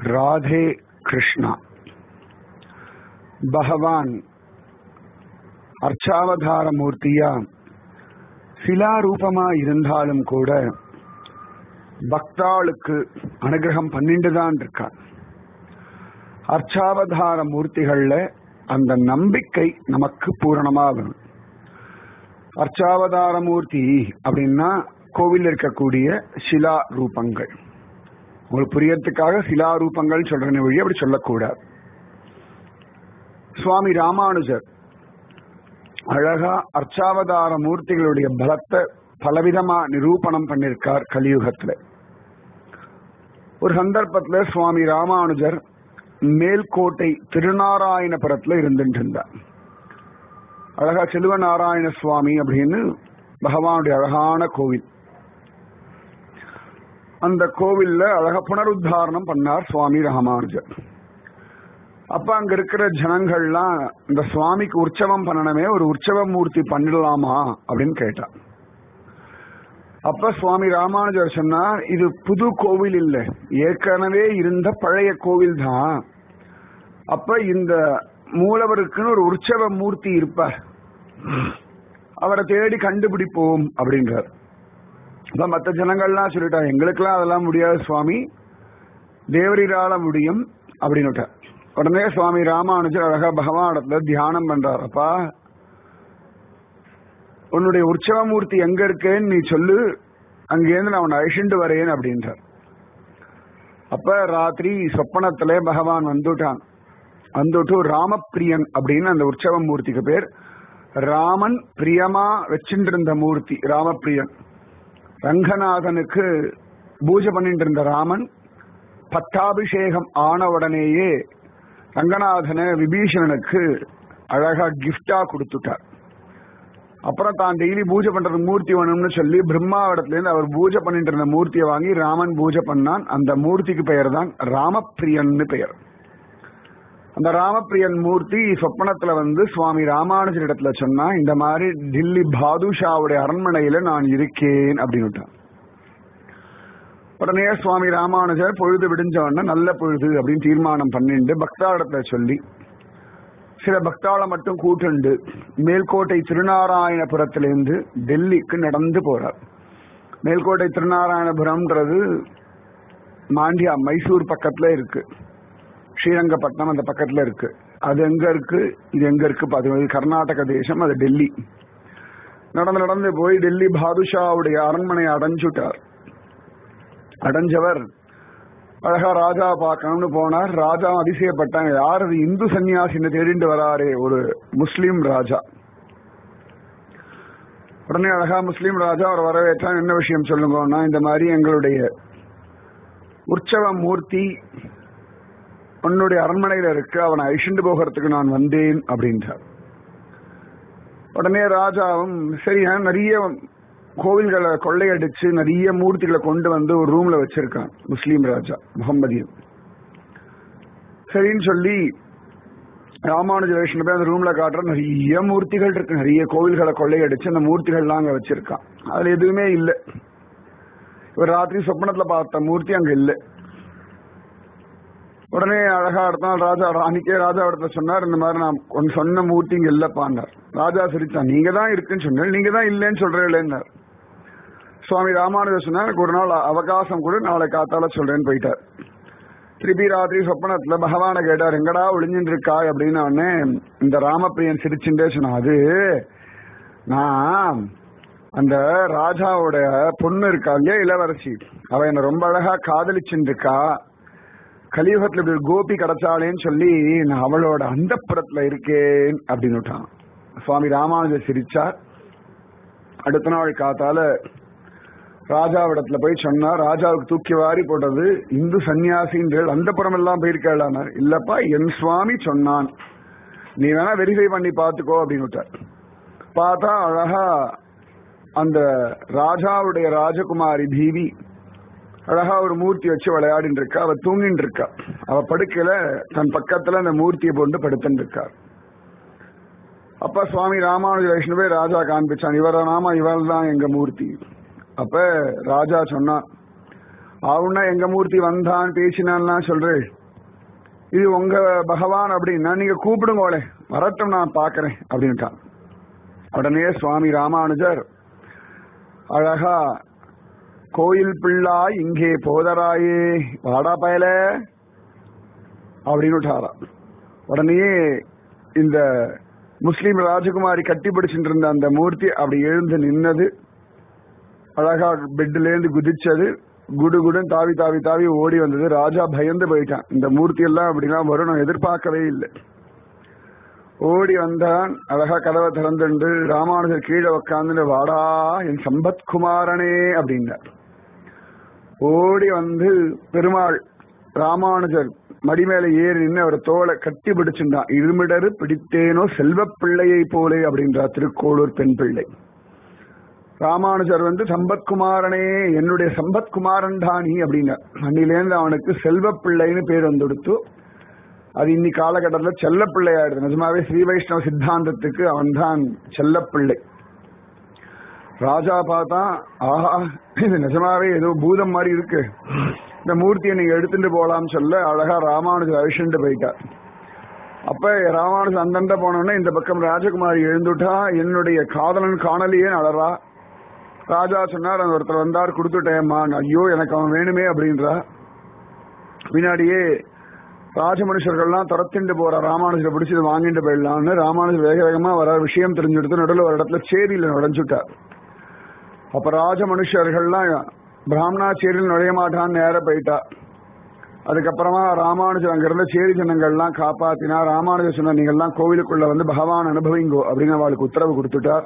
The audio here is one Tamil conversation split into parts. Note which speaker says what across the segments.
Speaker 1: ராதே கிருஷ்ணா பகவான் அர்ச்சாவதார மூர்த்தியா சிலாரூபமா இருந்தாலும் கூட பக்தாளுக்கு அனுகிரகம் பண்ணிட்டு தான் இருக்கான் அர்ச்சாவதார மூர்த்திகள்ல அந்த நம்பிக்கை நமக்கு பூரணமா வரும் அர்ச்சாவதார மூர்த்தி அப்படின்னா கோவில் இருக்கக்கூடிய சிலா ரூபங்கள் உங்களுக்கு புரியறதுக்காக சிலா ரூபங்கள் சொல்றேன் வழி அப்படி சொல்லக்கூடாது சுவாமி ராமானுஜர் அழகா அர்ச்சாவதார மூர்த்திகளுடைய பலத்தை பலவிதமா நிரூபணம் பண்ணிருக்கார் கலியுகத்துல ஒரு சந்தர்ப்பத்துல சுவாமி ராமானுஜர் மேல்கோட்டை திருநாராயணபுரத்துல இருந்துட்டு இருந்தார் அழகா செல்வ நாராயண சுவாமி அப்படின்னு பகவானுடைய அழகான கோவில் அந்த கோவில்ல அழகா புனருத்தாரணம் பண்ணார் சுவாமி ராமானுஜர் அப்ப அங்க இருக்கிற ஜனங்கள்லாம் இந்த சுவாமிக்கு உற்சவம் பண்ணணுமே ஒரு உற்சவ மூர்த்தி பண்ணிடலாமா அப்படின்னு கேட்டா அப்ப சுவாமி ராமானுஜர் சொன்னார் இது புது கோவில் இல்ல ஏற்கனவே இருந்த பழைய கோவில் தான் அப்ப இந்த மூலவருக்குன்னு ஒரு உற்சவ மூர்த்தி இருப்பார் அவரை தேடி கண்டுபிடிப்போம் அப்படின்றார் அப்ப மற்ற ஜனங்கள்லாம் சொல்லிட்டா எங்களுக்கெல்லாம் அதெல்லாம் முடியாது சுவாமி தேவரிரால முடியும் அப்படின்னு உடனே சுவாமி ராமானுஜர் அழகா பகவானிடத்துல தியானம் பண்றார் அப்பா உன்னுடைய உற்சவமூர்த்தி எங்க இருக்கேன்னு நீ சொல்லு அங்கேருந்து நான் உன்னை அழிச்சுண்டு வரேன் அப்படின்றார் அப்ப ராத்திரி சொப்பனத்திலே பகவான் வந்துட்டான் வந்துட்டு ராமப்பிரியன் அப்படின்னு அந்த உற்சவ மூர்த்திக்கு பேர் ராமன் பிரியமா வச்சுட்டு இருந்த மூர்த்தி ராமப்பிரியன் ரங்கநாதனுக்கு பூஜை பண்ணிட்டு இருந்த ராமன் பட்டாபிஷேகம் ஆன உடனேயே ரங்கநாதனை விபீஷணனுக்கு அழகா கிஃப்டா கொடுத்துட்டார் அப்புறம் தான் டெய்லி பூஜை பண்றது மூர்த்தி வேணும்னு சொல்லி பிரம்மாவிடத்துல இருந்து அவர் பூஜை பண்ணிட்டு இருந்த மூர்த்தியை வாங்கி ராமன் பூஜை பண்ணான் அந்த மூர்த்திக்கு பெயர் தான் ராமப்பிரியன்னு பெயர் அந்த ராமப்பிரியன் மூர்த்தி சொப்பனத்துல வந்து சுவாமி ராமானுஜர் இடத்துல சொன்னா இந்த மாதிரி டில்லி பாதுஷாவுடைய அரண்மனையில நான் இருக்கேன் அப்படின்னு உடனே சுவாமி ராமானுஜர் பொழுது விடிஞ்சவன நல்ல பொழுது அப்படின்னு தீர்மானம் பண்ணிட்டு பக்தாடத்துல சொல்லி சில பக்தாளை மட்டும் கூட்டுண்டு மேல்கோட்டை திருநாராயணபுரத்திலிருந்து டெல்லிக்கு நடந்து போறார் மேல்கோட்டை திருநாராயணபுரம்ன்றது மாண்டியா மைசூர் பக்கத்துல இருக்கு ஸ்ரீரங்கப்பட்டினம் அந்த பக்கத்துல இருக்கு அது எங்க இருக்கு இது எங்க இருக்கு பாத்தீங்கன்னா கர்நாடக தேசம் அது டெல்லி நடந்து நடந்து போய் டெல்லி பாதுஷாவுடைய அரண்மனையை அடைஞ்சுட்டார் அடைஞ்சவர் அழகா ராஜா பார்க்கணும்னு போனார் ராஜா அதிசயப்பட்டாங்க யார் அது இந்து சன்னியாசின்னு தேடிண்டு வராரே ஒரு முஸ்லீம் ராஜா உடனே அழகா முஸ்லீம் ராஜா அவர் வரவேற்றான் என்ன விஷயம் சொல்லுங்கன்னா இந்த மாதிரி எங்களுடைய உற்சவ மூர்த்தி உன்னுடைய அரண்மனையில இருக்கு அவனை அழிச்சுண்டு போகிறதுக்கு நான் வந்தேன் அப்படின்றார் உடனே ராஜாவும் சரி நிறைய கோவில்களை கொள்ளையடிச்சு நிறைய மூர்த்திகளை கொண்டு வந்து ஒரு ரூம்ல வச்சிருக்கான் முஸ்லீம் ராஜா முகமதியன் சரின்னு சொல்லி ராமானுஜ வைஷ்ணவ போய் அந்த ரூம்ல காட்டுற நிறைய மூர்த்திகள் இருக்கு நிறைய கோவில்களை கொள்ளையடிச்சு அந்த மூர்த்திகள்லாம் அங்க வச்சிருக்கான் அதுல எதுவுமே இல்லை இவர் ராத்திரி சொப்பனத்துல பார்த்த மூர்த்தி அங்க இல்லை உடனே அழகா அடுத்த நாள் ராஜா அன்னைக்கே ராஜா இடத்துல சொன்னார் இந்த மாதிரி நான் ஒன்னு சொன்ன மூர்த்தி இங்க இல்லப்பான்னார் ராஜா சிரிச்சான் நீங்க தான் இருக்குன்னு சொன்னேன் நீங்க தான் இல்லைன்னு சொல்றேன் சுவாமி ராமானுஜர் சொன்னார் எனக்கு ஒரு நாள் அவகாசம் கூட நாளை காத்தால சொல்றேன்னு போயிட்டார் திருப்பி ராத்திரி சொப்பனத்துல பகவான கேட்டார் எங்கடா ஒளிஞ்சுட்டு இருக்காய் அப்படின்னு உடனே இந்த ராமப்பிரியன் சிரிச்சுட்டே சொன்னா அது நான் அந்த ராஜாவோட பொண்ணு இருக்கா இல்லையா இளவரசி அவ என்ன ரொம்ப அழகா காதலிச்சுட்டு இருக்கா கலியுகத்துல இப்படி ஒரு கோபி கிடைச்சாலேன்னு சொல்லி நான் அவளோட அந்த புறத்துல இருக்கேன் அப்படின்னு விட்டான் சுவாமி ராமானுஜர் சிரிச்சார் அடுத்த நாள் காத்தால ராஜாவிடத்துல போய் சொன்னா ராஜாவுக்கு தூக்கி வாரி போட்டது இந்து சன்னியாசின்றல் அந்த புறம் எல்லாம் போயிருக்கலானார் இல்லப்பா என் சுவாமி சொன்னான் நீ வேணா வெரிஃபை பண்ணி பாத்துக்கோ அப்படின்னு விட்டார் பார்த்தா அழகா அந்த ராஜாவுடைய ராஜகுமாரி தீவி அழகா ஒரு மூர்த்தி வச்சு விளையாடிட்டு இருக்கா அவ தூங்கிட்டு இருக்கா அவ படுக்கையில தன் பக்கத்துல அந்த மூர்த்தியை போட்டு படுத்துட்டு இருக்கா அப்ப சுவாமி ராமானுஜ வைஷ்ணவே ராஜா காண்பிச்சான் இவர நாம இவள் தான் எங்க மூர்த்தி அப்ப ராஜா சொன்னான் அவனா எங்க மூர்த்தி வந்தான் பேசினான்லாம் சொல்றேன் இது உங்க பகவான் அப்படின்னா நீங்க கூப்பிடுங்கோளே வரட்டும் நான் பாக்குறேன் அப்படின்ட்டான் உடனே சுவாமி ராமானுஜர் அழகா கோயில் பிள்ளாய் இங்கே போதராயே வாடா பயல அப்படின்னு விட்டாரா உடனே இந்த முஸ்லீம் ராஜகுமாரி கட்டி பிடிச்சிட்டு இருந்த அந்த மூர்த்தி அப்படி எழுந்து நின்னது அழகா பெட்ல இருந்து குதிச்சது குடு குடுன்னு தாவி தாவி தாவி ஓடி வந்தது ராஜா பயந்து போயிட்டான் இந்த மூர்த்தி எல்லாம் அப்படிலாம் வரும் நான் எதிர்பார்க்கவே இல்லை ஓடி வந்தான் அழகா கதவை திறந்துண்டு ராமானுஜர் கீழே உக்காந்து வாடா என் சம்பத்குமாரனே அப்படின்னார் ஓடி வந்து பெருமாள் ராமானுஜர் மடி மேல ஏறி நின்று அவர் தோலை கட்டி பிடிச்சிருந்தான் இருமிடரு பிடித்தேனோ செல்வ பிள்ளையை போலே அப்படின்றார் திருக்கோளூர் பெண் பிள்ளை ராமானுஜர் வந்து சம்பத்குமாரனே என்னுடைய சம்பத்குமாரன் தானி அப்படின்னார் அன்னிலேருந்து அவனுக்கு செல்வ பிள்ளைன்னு பேர் வந்துடுத்து அது இன்னி காலகட்டத்தில் செல்லப்பிள்ளை ஆயிடுது நிஜமாவே ஸ்ரீ வைஷ்ணவ சித்தாந்தத்துக்கு அவன்தான் செல்லப்பிள்ளை ராஜா பார்த்தா ஆஹா இது நிஜமாவே ஏதோ பூதம் மாதிரி இருக்கு இந்த மூர்த்தியை நீங்க எடுத்துட்டு போலாம்னு சொல்ல அழகா ராமானுஜர் அழிச்சுட்டு போயிட்டார் அப்ப ராமானுஜர் அந்தண்ட போனோடனே இந்த பக்கம் ராஜகுமாரி எழுந்துட்டா என்னுடைய காதலன் காணலையே அழறா ராஜா சொன்னார் அந்த ஒருத்தர் வந்தார் கொடுத்துட்டேம்மா ஐயோ எனக்கு அவன் வேணுமே அப்படின்றா பின்னாடியே ராஜமனுஷர்கள்லாம் துரத்திண்டு போற ராமானுஜரை பிடிச்சி வாங்கிட்டு போயிடலாம்னு ராமானுஜர் வேக வேகமா வர விஷயம் தெரிஞ்செடுத்து நடுவில் ஒரு இடத்துல சேரியில நுழைஞ்சுட்டார் அப்ப ராஜ மனுஷர்கள்லாம் பிராமணாச்சேரியில் நுழைய மாட்டான்னு நேர போயிட்டா அதுக்கப்புறமா ராமானுஜர் அங்க இருந்த சேரி ஜனங்கள்லாம் காப்பாத்தினா ராமானுஜர் சொன்ன நீங்கள்லாம் கோவிலுக்குள்ள வந்து பகவான் அனுபவிங்கோ அப்படின்னு அவளுக்கு உத்தரவு கொடுத்துட்டார்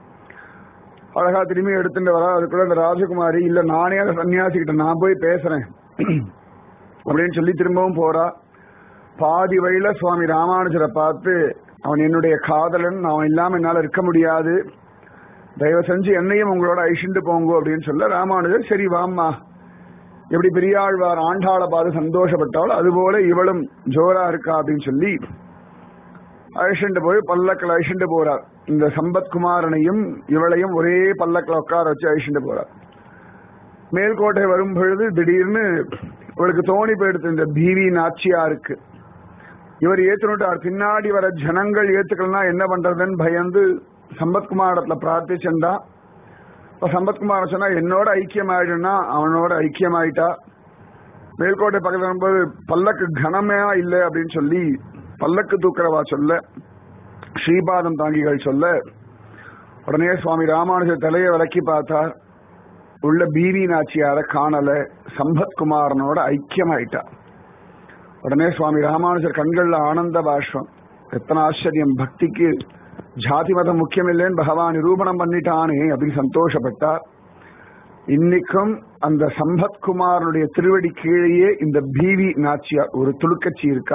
Speaker 1: அழகா திரும்பி எடுத்துட்டு வர அதுக்குள்ள இந்த ராஜகுமாரி இல்ல நானே அந்த சன்னியாசிக்கிட்ட நான் போய் பேசுறேன் அப்படின்னு சொல்லி திரும்பவும் போறா பாதி வழியில சுவாமி ராமானுஜரை பார்த்து அவன் என்னுடைய காதலன் அவன் இல்லாம என்னால இருக்க முடியாது தயவு செஞ்சு என்னையும் உங்களோட ஐஷிண்டு போங்கோ அப்படின்னு சொல்ல ராமானுஜர் சரி வாம்மா எப்படி பெரியாழ்வார் ஆண்டாளை பார்த்து சந்தோஷப்பட்டாலும் அதுபோல இவளும் ஜோரா இருக்கா அப்படின்னு சொல்லி அழிச்சுண்டு போய் பல்லக்கில் அழிச்சுண்டு போறார் இந்த சம்பத்குமாரனையும் இவளையும் ஒரே பல்லக்கில் உட்கார வச்சு அழிச்சுண்டு போறார் மேல்கோட்டை வரும் பொழுது திடீர்னு இவளுக்கு தோணி போயிடுது இந்த பீவி நாச்சியாருக்கு இவர் ஏத்துனுட்டார் பின்னாடி வர ஜனங்கள் ஏத்துக்கலன்னா என்ன பண்றதுன்னு பயந்து சம்பத்குமாரத்துல பிரார்த்திச்சென்றா இப்ப சம்பத்குமார் சொன்னா என்னோட ஐக்கியம் ஆயிடுனா அவனோட ஐக்கியம் ஆயிட்டா மேல்கோட்டை பக்கத்துல வரும்போது பல்லக்கு கனமே இல்லை அப்படின்னு சொல்லி பல்லக்கு தூக்கிறவா சொல்ல ஸ்ரீபாதம் தாங்கிகள் சொல்ல உடனே சுவாமி ராமானுஜர் தலையை விளக்கி பார்த்தார் உள்ள பீவி நாச்சியார காணல சம்பத்குமாரனோட ஐக்கியமாயிட்டா உடனே சுவாமி ராமானுஜர் கண்கள்ல ஆனந்த பாஷ்வம் எத்தனை ஆச்சரியம் பக்திக்கு ஜாதி மதம் முக்கியம் இல்லைன்னு பகவான் நிரூபணம் பண்ணிட்டானே அப்படின்னு சந்தோஷப்பட்டார் இன்னைக்கும் அந்த சம்பத்குமாரனுடைய திருவடி கீழேயே இந்த பீவி நாச்சியார் ஒரு துளுக்கச்சி இருக்கா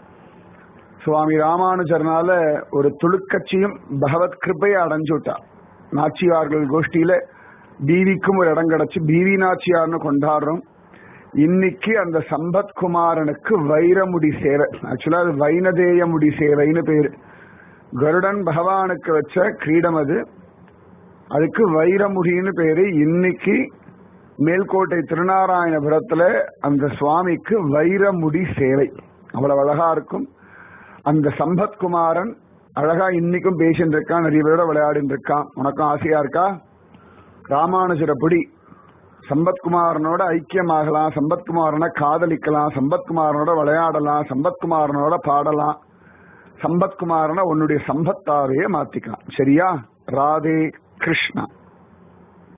Speaker 1: சுவாமி ராமானுஜர்னால ஒரு துளுக்கட்சியும் பகவத் கிருப்பையை அடைஞ்சுட்டா நாச்சியார்கள் கோஷ்டியில பீவிக்கும் ஒரு இடம் கிடைச்சு பீவி நாச்சியார்னு கொண்டாடுறோம் இன்னைக்கு அந்த சம்பத்குமாரனுக்கு வைரமுடி சேவை ஆக்சுவலா அது வைனதேய முடி சேவைன்னு பேரு கருடன் பகவானுக்கு வச்ச கிரீடம் அது அதுக்கு வைரமுடின்னு பேரு இன்னைக்கு மேல்கோட்டை திருநாராயணபுரத்துல அந்த சுவாமிக்கு வைரமுடி சேவை அவ்வளவு அழகா இருக்கும் அந்த சம்பத்குமாரன் அழகா இன்னைக்கும் பேசிட்டு இருக்கான் நிறைய பேரோட விளையாடிட்டு இருக்கான் உனக்கும் ஆசையா இருக்கா ராமானுஜரப்படி சம்பத்குமாரனோட ஐக்கியமாகலாம் சம்பத்குமாரனை காதலிக்கலாம் சம்பத்குமாரனோட விளையாடலாம் சம்பத்குமாரனோட பாடலாம் சம்பத்குமாரனை உன்னுடைய சம்பத்தாவே மாத்திக்கலாம் சரியா ராதே கிருஷ்ணா